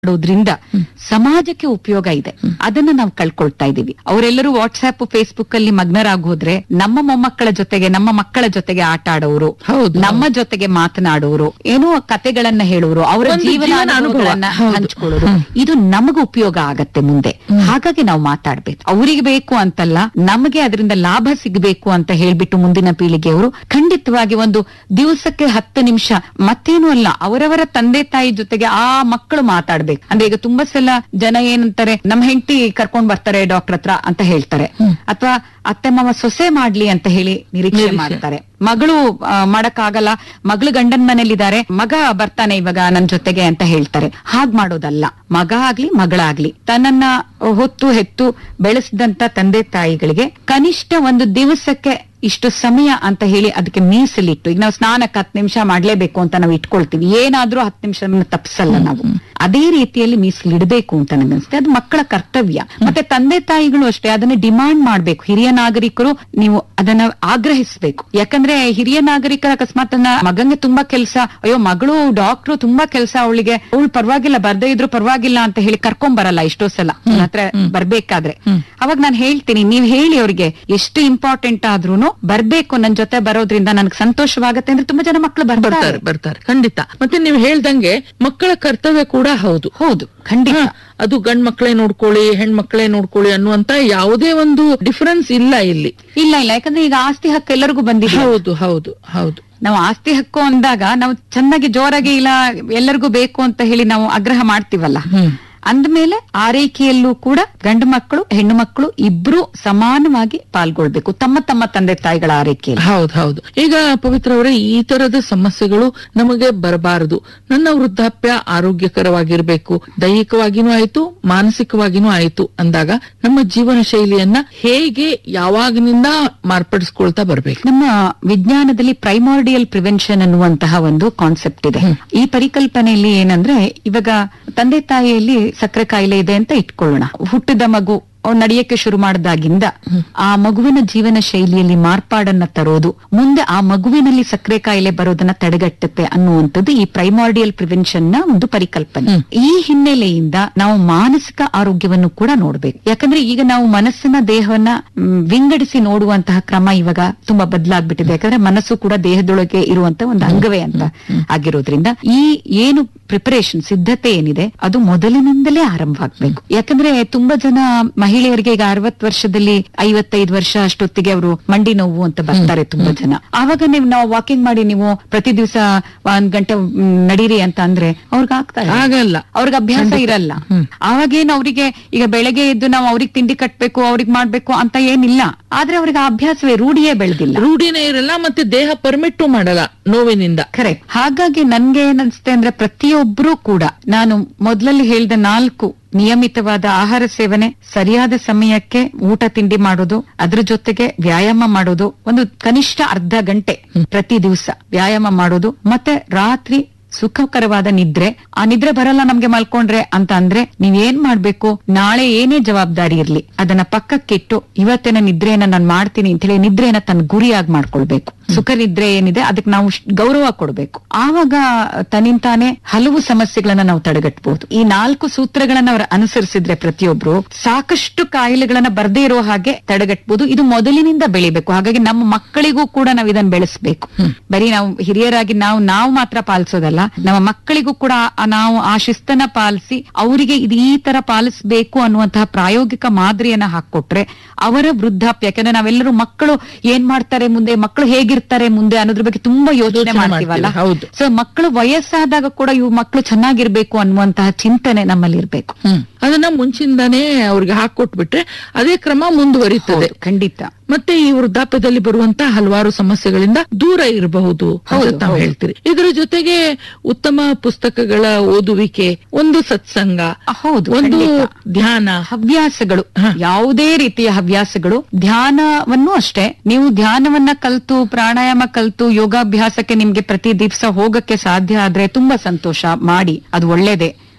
ಮಾಡೋದ್ರಿಂದ ಸಮಾಜಕ್ಕೆ ಉಪಯೋಗ ಇದೆ ಅದನ್ನ ನಾವು ಕಳ್ಕೊಳ್ತಾ ಇದೀವಿ ಅವರೆಲ್ಲರೂ ವಾಟ್ಸ್ಆಪ್ ಫೇಸ್ಬುಕ್ ಅಲ್ಲಿ ಮಗ್ನರಾಗೋದ್ರೆ ನಮ್ಮ ಮೊಮ್ಮಕ್ಕಳ ಜೊತೆಗೆ ನಮ್ಮ ಮಕ್ಕಳ ಜೊತೆಗೆ ಆಟ ಆಡೋರು ಹೌದು. ನಮ್ಮ ಜೊತೆಗೆ ಮಾತನಾಡೋರು ಏನೋ ಕತೆಗಳನ್ನ ಹೇಳೋರು ಅವರ ಒಂದು ಜೀವನ ಜೀವನ ಅನುಭವ. ಅನುಭವಗಳನ್ನ ಹೌದು. ಹಂಚ್ಕೊಳ್ಳೋರು ಇದು ನಮಗೂ ಉಪಯೋಗ ಆಗತ್ತೆ ಮುಂದೆ ಹಾಗಾಗಿ ನಾವು ಮಾತಾಡ್ಬೇಕು ಅವರಿಗೆ ಬೇಕು ಅಂತಲ್ಲ ನಮಗೆ ಅದರಿಂದ ಲಾಭ ಸಿಗಬೇಕು ಅಂತ ಹೇಳ್ಬಿಟ್ಟು ಮುಂದಿನ ಪೀಳಿಗೆಯವರು ಖಂಡಿತವಾಗಿ ಒಂದು ದಿವಸಕ್ಕೆ ಹತ್ತು ನಿಮಿಷ ಮತ್ತೇನು ಅಲ್ಲ ಅವರವರ ತಂದೆ ತಾಯಿ ಜೊತೆಗೆ ಆ ಮಕ್ಕಳು ಮಾತಾಡ್ಬೇಕು ಅಂದ್ರೆ ಈಗ ತುಂಬಾ ಸಲ ಜನ ಏನಂತಾರೆ ನಮ್ಮ ಹೆಂಡತಿ ಕರ್ಕೊಂಡ್ ಬರ್ತಾರೆ ಡಾಕ್ಟರ್ ಹತ್ರ ಅಂತ ಹೇಳ್ತಾರೆ ಅಥವಾ ಅತ್ತೆ ಮಾವ ಸೊಸೆ ಮಾಡ್ಲಿ ಅಂತ ಹೇಳಿ ನಿರೀಕ್ಷೆ ನಿರೀಕ್ಷೆ. ಮಾಡ್ತಾರೆ ಮಗಳು ಆ, ಮಾಡಕ್ಕಾಗಲ್ಲ ಮಗಳು ಗಂಡನ್ ಮನೇಲಿದ್ದಾರೆ ಮಗ ಬರ್ತಾನೆ ಇವಾಗ ನನ್ ಜೊತೆಗೆ ಅಂತ ಹೇಳ್ತಾರೆ ಹಾಗ್ ಮಾಡೋದಲ್ಲ ಮಗ ಆಗ್ಲಿ ಮಗಳಾಗ್ಲಿ ತನ್ನನ್ನ ಹೊತ್ತು ಹೆತ್ತು ಬೆಳೆಸಿದಂತ ತಂದೆ ತಾಯಿಗಳಿಗೆ ಕನಿಷ್ಠ ಒಂದು ದಿವಸಕ್ಕೆ ಇಷ್ಟು ಸಮಯ ಅಂತ ಹೇಳಿ ಅದಕ್ಕೆ ಮೀಸಲಿಟ್ಟು ಈಗ ನಾವು ಸ್ನಾನಕ್ಕೆ ಹತ್ತು ನಿಮಿಷ ಮಾಡ್ಲೇಬೇಕು ಅಂತ ನಾವು ಇಟ್ಕೊಳ್ತೀವಿ ಏನಾದ್ರೂ ಹತ್ತು ನಿಮಿಷ ತಪ್ಪಿಸಲ್ಲ ನಾವು ಅದೇ ರೀತಿಯಲ್ಲಿ ಮೀಸಲಿಡಬೇಕು ಅಂತ ನನಗನ್ಸುತ್ತೆ ಅದು ಮಕ್ಕಳ ಕರ್ತವ್ಯ ಮತ್ತೆ ತಂದೆ ತಾಯಿಗಳು ಅಷ್ಟೇ ಅದನ್ನ ಡಿಮಾಂಡ್ ಮಾಡ್ಬೇಕು ಹಿರಿಯ ನಾಗರಿಕರು ನೀವು ಅದನ್ನ ಆಗ್ರಹಿಸಬೇಕು ಯಾಕಂದ್ರೆ ಹಿರಿಯ ನಾಗರಿಕರ ಅಕಸ್ಮಾತ್ ನನ್ನ ಮಗಂಗೆ ತುಂಬಾ ಕೆಲಸ ಅಯ್ಯೋ ಮಗಳು ಡಾಕ್ಟ್ರು ತುಂಬಾ ಕೆಲಸ ಅವಳಿಗೆ ಅವಳು ಪರವಾಗಿಲ್ಲ ಬರ್ದೇ ಇದ್ರು ಪರವಾಗಿಲ್ಲ ಅಂತ ಹೇಳಿ ಕರ್ಕೊಂಡ್ ಬರಲ್ಲ ಎಷ್ಟೋ ಸಲ ನನ್ನ ಹತ್ರ ಬರ್ಬೇಕಾದ್ರೆ ಅವಾಗ ನಾನು ಹೇಳ್ತೀನಿ ನೀವ್ ಹೇಳಿ ಅವ್ರಿಗೆ ಎಷ್ಟು ಇಂಪಾರ್ಟೆಂಟ್ ಆದ್ರೂನು ಬರ್ಬೇಕು ನನ್ ಜೊತೆ ಬರೋದ್ರಿಂದ ನನ್ಗೆ ಸಂತೋಷವಾಗತ್ತೆ ಅಂದ್ರೆ ತುಂಬಾ ಜನ ಮಕ್ಕಳು ಬರ್ತಾರೆ ಬರ್ತಾರೆ ಬರ್ತಾರೆ ಖಂಡಿತ ಮತ್ತೆ ನೀವು ಹೇಳ್ದಂಗೆ ಮಕ್ಕಳ ಕರ್ತವ್ಯ ಕೂಡ ಹೌದು ಹೌದು ಖಂಡಿತ ಹಾ, ಅದು ಗಂಡ್ ಮಕ್ಕಳೇ ನೋಡ್ಕೊಳ್ಳಿ ಹೆಣ್ ಮಕ್ಕಳೇ ನೋಡ್ಕೊಳ್ಳಿ ಅನ್ನುವಂತ ಯಾವುದೇ ಒಂದು ಡಿಫರೆನ್ಸ್ ಇಲ್ಲ ಇಲ್ಲಿ ಇಲ್ಲ ಇಲ್ಲ ಯಾಕಂದ್ರೆ ಈಗ ಆಸ್ತಿ ಹಕ್ಕು ಎಲ್ಲರಿಗೂ ಬಂದಿದೆ ಹೌದು ಹೌದು ಹೌದು ನಾವು ಆಸ್ತಿ ಹಕ್ಕು ಅಂದಾಗ ನಾವು ಚೆನ್ನಾಗಿ ಜೋರಾಗಿ ಇಲ್ಲ ಎಲ್ಲರಿಗೂ ಬೇಕು ಅಂತ ಹೇಳಿ ನಾವು ಆಗ್ರಹ ಮಾಡ್ತೀವಲ್ಲ ಹ್ಮ್ ಅಂದ್ಮೇಲೆ ಆರೈಕೆಯಲ್ಲೂ ಕೂಡ ಗಂಡು ಮಕ್ಕಳು ಹೆಣ್ಣು ಮಕ್ಕಳು ಇಬ್ರು ಸಮಾನವಾಗಿ ಪಾಲ್ಗೊಳ್ಬೇಕು ತಮ್ಮ ತಮ್ಮ ತಂದೆ ತಾಯಿಗಳ ಆರೈಕೆಯಲ್ಲಿ ಹೌದು ಹೌದು ಈಗ ಪವಿತ್ರ ಅವರೇ ಈ ತರದ ಸಮಸ್ಯೆಗಳು ನಮಗೆ ಬರಬಾರದು ನನ್ನ ವೃದ್ಧಾಪ್ಯ ಆರೋಗ್ಯಕರವಾಗಿರ್ಬೇಕು ದೈಹಿಕವಾಗಿನೂ ಆಯ್ತು ಮಾನಸಿಕವಾಗಿನೂ ಆಯ್ತು ಅಂದಾಗ ನಮ್ಮ ಜೀವನ ಶೈಲಿಯನ್ನ ಹೇಗೆ ಯಾವಾಗಿನಿಂದ ಮಾರ್ಪಡಿಸ್ಕೊಳ್ತಾ ಬರ್ಬೇಕು ನಮ್ಮ ವಿಜ್ಞಾನದಲ್ಲಿ ಪ್ರೈಮಾರ್ಡಿಯಲ್ ಪ್ರಿವೆನ್ಷನ್ ಅನ್ನುವಂತಹ ಒಂದು ಕಾನ್ಸೆಪ್ಟ್ ಇದೆ ಈ ಪರಿಕಲ್ಪನೆಯಲ್ಲಿ ಏನಂದ್ರೆ ಇವಾಗ ತಂದೆ ತಾಯಿಯಲ್ಲಿ ಸಕ್ಕರೆ ಕಾಯಿಲೆ ಇದೆ ಅಂತ ಇಟ್ಕೊಳ್ಳೋಣ ಹುಟ್ಟಿದ ಮಗು ಅವ್ನು ನಡೆಯಕ್ಕೆ ಶುರು ಮಾಡಿದಾಗಿಂದ ಆ ಮಗುವಿನ ಜೀವನ ಶೈಲಿಯಲ್ಲಿ ಮಾರ್ಪಾಡನ್ನ ತರೋದು ಮುಂದೆ ಆ ಮಗುವಿನಲ್ಲಿ ಸಕ್ಕರೆ ಕಾಯಿಲೆ ಬರೋದನ್ನ ತಡೆಗಟ್ಟುತ್ತೆ ಅನ್ನುವಂಥದ್ದು ಈ ಪ್ರೈಮಾರ್ಡಿಯಲ್ ಪ್ರಿವೆನ್ಷನ್ ನ ಒಂದು ಪರಿಕಲ್ಪನೆ ಈ ಹಿನ್ನೆಲೆಯಿಂದ ನಾವು ಮಾನಸಿಕ ಆರೋಗ್ಯವನ್ನು ಕೂಡ ನೋಡ್ಬೇಕು ಯಾಕಂದ್ರೆ ಈಗ ನಾವು ಮನಸ್ಸಿನ ದೇಹವನ್ನ ಮ್, ವಿಂಗಡಿಸಿ ನೋಡುವಂತಹ ಕ್ರಮ ಇವಾಗ ತುಂಬಾ ಬದಲಾಗ್ಬಿಟ್ಟಿದೆ ಯಾಕಂದ್ರೆ ಮನಸ್ಸು ಕೂಡ ದೇಹದೊಳಗೆ ಇರುವಂತ ಒಂದು ಅಂಗವೇ ಅಂತ ಆಗಿರೋದ್ರಿಂದ ಈ ಏನು ಪ್ರಿಪರೇಷನ್ ಸಿದ್ಧತೆ ಏನಿದೆ ಅದು ಮೊದಲಿನಿಂದಲೇ ಆರಂಭವಾಗ್ಬೇಕು ಯಾಕಂದ್ರೆ ತುಂಬಾ ಜನ ಮಹಿಳೆಯರಿಗೆ ಈಗ ಅರವತ್ ವರ್ಷದಲ್ಲಿ ಐವತ್ತೈದು ವರ್ಷ ಅಷ್ಟೊತ್ತಿಗೆ ಅವರು ಮಂಡಿ ನೋವು ಅಂತ ಬರ್ತಾರೆ ತುಂಬಾ ಜನ ಆವಾಗ ನೀವು ನಾವು ವಾಕಿಂಗ್ ಮಾಡಿ ನೀವು ಪ್ರತಿ ದಿವಸ ಒಂದ್ ಗಂಟೆ ಮ್, ನಡೀರಿ ಅಂತ ಅಂದ್ರೆ ಅವ್ರಿಗೆ ಆಗ್ತಾರೆ ಆಗಲ್ಲ ಅವ್ರಿಗೆ ಅಭ್ಯಾಸ ಇರಲ್ಲ ಅವಾಗೇನು ಅವರಿಗೆ ಈಗ ಬೆಳಗ್ಗೆ ಎದ್ದು ನಾವು ಅವ್ರಿಗೆ ತಿಂಡಿ ಕಟ್ಬೇಕು ಅವ್ರಿಗೆ ಮಾಡ್ಬೇಕು ಅಂತ ಏನಿಲ್ಲ ಆದ್ರೆ ಅವ್ರಿಗೆ ಆ ಅಭ್ಯಾಸವೇ ರೂಢಿಯೇ ಬೆಳೆದಿಲ್ಲ ರೂಢಿನೇ ಇರಲ್ಲ ಮತ್ತೆ ದೇಹ ಪರ್ಮಿಟ್ಟು ಮಾಡಲ್ಲ ನೋವಿನಿಂದ ಕರೆಕ್ಟ್ ಹಾಗಾಗಿ ನನ್ಗೆ ಏನನ್ಸುತ್ತೆ ಅಂದ್ರೆ ಪ್ರತಿಯೊಬ್ರು ಕೂಡ ನಾನು ಮೊದಲಲ್ಲಿ ಹೇಳಿದ ನಾಲ್ಕು ನಿಯಮಿತವಾದ ಆಹಾರ ಸೇವನೆ ಸರಿಯಾದ ಸಮಯಕ್ಕೆ ಊಟ ತಿಂಡಿ ಮಾಡೋದು ಅದ್ರ ಜೊತೆಗೆ ವ್ಯಾಯಾಮ ಮಾಡೋದು ಒಂದು ಕನಿಷ್ಠ ಅರ್ಧ ಗಂಟೆ ಪ್ರತಿ ದಿವಸ ವ್ಯಾಯಾಮ ಮಾಡೋದು ಮತ್ತೆ ರಾತ್ರಿ ಸುಖಕರವಾದ ನಿದ್ರೆ ಆ ನಿದ್ರೆ ಬರಲ್ಲ ನಮ್ಗೆ ಮಲ್ಕೊಂಡ್ರೆ ಅಂತ ಅಂದ್ರೆ ನೀವ್ ಏನ್ ಮಾಡ್ಬೇಕು ನಾಳೆ ಏನೇ ಜವಾಬ್ದಾರಿ ಇರ್ಲಿ ಅದನ್ನ ಪಕ್ಕಕ್ಕಿಟ್ಟು ಇವತ್ತಿನ ನಿದ್ರೆಯನ್ನ ನಾನ್ ಮಾಡ್ತೀನಿ ಅಂತ ಹೇಳಿ ನಿದ್ರೆಯನ್ನ ತನ್ನ ಗುರಿಯಾಗಿ ಮಾಡ್ಕೊಳ್ಬೇಕು ಸುಖ ನಿದ್ರೆ ಏನಿದೆ ಅದಕ್ಕೆ ನಾವು ಶ್- ಗೌರವ ಕೊಡ್ಬೇಕು ಆವಾಗ ತನ್ನಿಂತಾನೆ ಹಲವು ಸಮಸ್ಯೆಗಳನ್ನ ನಾವು ತಡೆಗಟ್ಟಬಹುದು ಈ ನಾಲ್ಕು ಸೂತ್ರಗಳನ್ನ ಅವರು ಅನುಸರಿಸಿದ್ರೆ ಪ್ರತಿಯೊಬ್ರು ಸಾಕಷ್ಟು ಕಾಯಿಲೆಗಳನ್ನ ಬರ್ದೇ ಇರೋ ಹಾಗೆ ತಡೆಗಟ್ಟಬಹುದು ಇದು ಮೊದಲಿನಿಂದ ಬೆಳಿಬೇಕು ಹಾಗಾಗಿ ನಮ್ಮ ಮಕ್ಕಳಿಗೂ ಕೂಡ ನಾವು ಇದನ್ನ ಬೆಳೆಸಬೇಕು ಬರೀ ನಾವು ಹಿರಿಯರಾಗಿ ನಾವು ನಾವು ಮಾತ್ರ ಪಾಲಿಸೋದಲ್ಲ ನಮ್ಮ ಮಕ್ಕಳಿಗೂ ಕೂಡ ಆ- ನಾವು ಆ ಶಿಸ್ತನ್ನ ಪಾಲಿಸಿ ಅವರಿಗೆ ಇದು ಈ ತರ ಪಾಲಿಸಬೇಕು ಅನ್ನುವಂತಹ ಪ್ರಾಯೋಗಿಕ ಮಾದರಿಯನ್ನ ಹಾಕೊಟ್ರೆ ಅವರ ವೃದ್ಧಾಪ್ಯ ಯಾಕಂದ್ರೆ ನಾವೆಲ್ಲರೂ ಮಕ್ಕಳು ಏನ್ ಮಾಡ್ತಾರೆ ಮುಂದೆ ಮಕ್ಕಳು ಹೇಗಿರ್ತಾರೆ ಮುಂದೆ ಅನ್ನೋದ್ರ ಬಗ್ಗೆ ತುಂಬಾ ಯೋಚನೆ ಯೋಚನೆ ಮಾಡ್ತೀವಲ್ಲ ಮಾಡ್ತೀವಿ, ಹೌದು. ಸೊ ಮಕ್ಕಳು ವಯಸ್ಸಾದಾಗ ಕೂಡ ಇವು ಮಕ್ಕಳು ಚೆನ್ನಾಗಿರ್ಬೇಕು ಅನ್ನುವಂತಹ ಚಿಂತನೆ ನಮ್ಮಲ್ಲಿ ಇರ್ಬೇಕು ಹ್ಮ್ ಅದನ್ನ ಮುಂಚಿಂದಾನೇ ಅವ್ರಿಗೆ ಹಾಕೊಟ್ಬಿಟ್ರೆ ಅದೇ ಕ್ರಮ ಮುಂದುವರಿತದೆ ಹೌದು, ಖಂಡಿತ ಮತ್ತೆ ಈ ವೃದ್ಧಾಪ್ಯದಲ್ಲಿ ಬರುವಂತ ಹಲವಾರು ಸಮಸ್ಯೆಗಳಿಂದ ದೂರ ಇರಬಹುದು ಅಂತ ಹೌದು, ತಾವು ಹೌದು. ಹೇಳ್ತೀರಿ ಇದರ ಜೊತೆಗೆ ಉತ್ತಮ ಪುಸ್ತಕಗಳ ಓದುವಿಕೆ ಒಂದು ಸತ್ಸಂಗ ಹೌದು, ಒಂದು ಖಂಡಿತ. ಧ್ಯಾನ ಹವ್ಯಾಸಗಳು ಹ. ಯಾವುದೇ ರೀತಿಯ ಹವ್ಯಾಸಗಳು ಧ್ಯಾನವನ್ನು ಅಷ್ಟೇ ನೀವು ಧ್ಯಾನವನ್ನ ಕಲ್ತು ಪ್ರಾಣಾಯಾಮ ಕಲ್ತು ಯೋಗಾಭ್ಯಾಸಕ್ಕೆ ನಿಮ್ಗೆ ಪ್ರತಿ ದಿವಸ ಹೋಗಕ್ಕೆ ಸಾಧ್ಯ ಆದ್ರೆ ತುಂಬಾ ಸಂತೋಷ ಮಾಡಿ ಅದು ಒಳ್ಳೇದೇ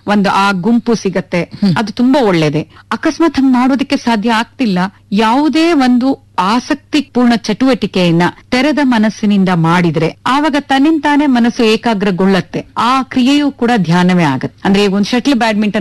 ಒಂದು ಆ ಗುಂಪು ಸಿಗತ್ತೆ ಅದು ತುಂಬಾ ಒಳ್ಳೇದೆ ಅಕಸ್ಮಾತ್ ಹಂಗ್ ಮಾಡೋದಕ್ಕೆ ಸಾಧ್ಯ ಆಗ್ತಿಲ್ಲ ಯಾವುದೇ ಒಂದು ಆಸಕ್ತಿ ಪೂರ್ಣ ಚಟುವಟಿಕೆಯನ್ನ ತೆರೆದ ಮನಸ್ಸಿನಿಂದ ಮಾಡಿದ್ರೆ ಆವಾಗ ತನ್ನಿಂತಾನೇ ಮನಸ್ಸು ಏಕಾಗ್ರಗೊಳ್ಳತ್ತೆ ಆ ಕ್ರಿಯೆಯೂ ಕೂಡ ಧ್ಯಾನವೇ ಆಗತ್ತೆ ಅಂದ್ರೆ ಈಗ ಒಂದು ಶಟ್ಲ್ ಬ್ಯಾಡ್ಮಿಂಟನ್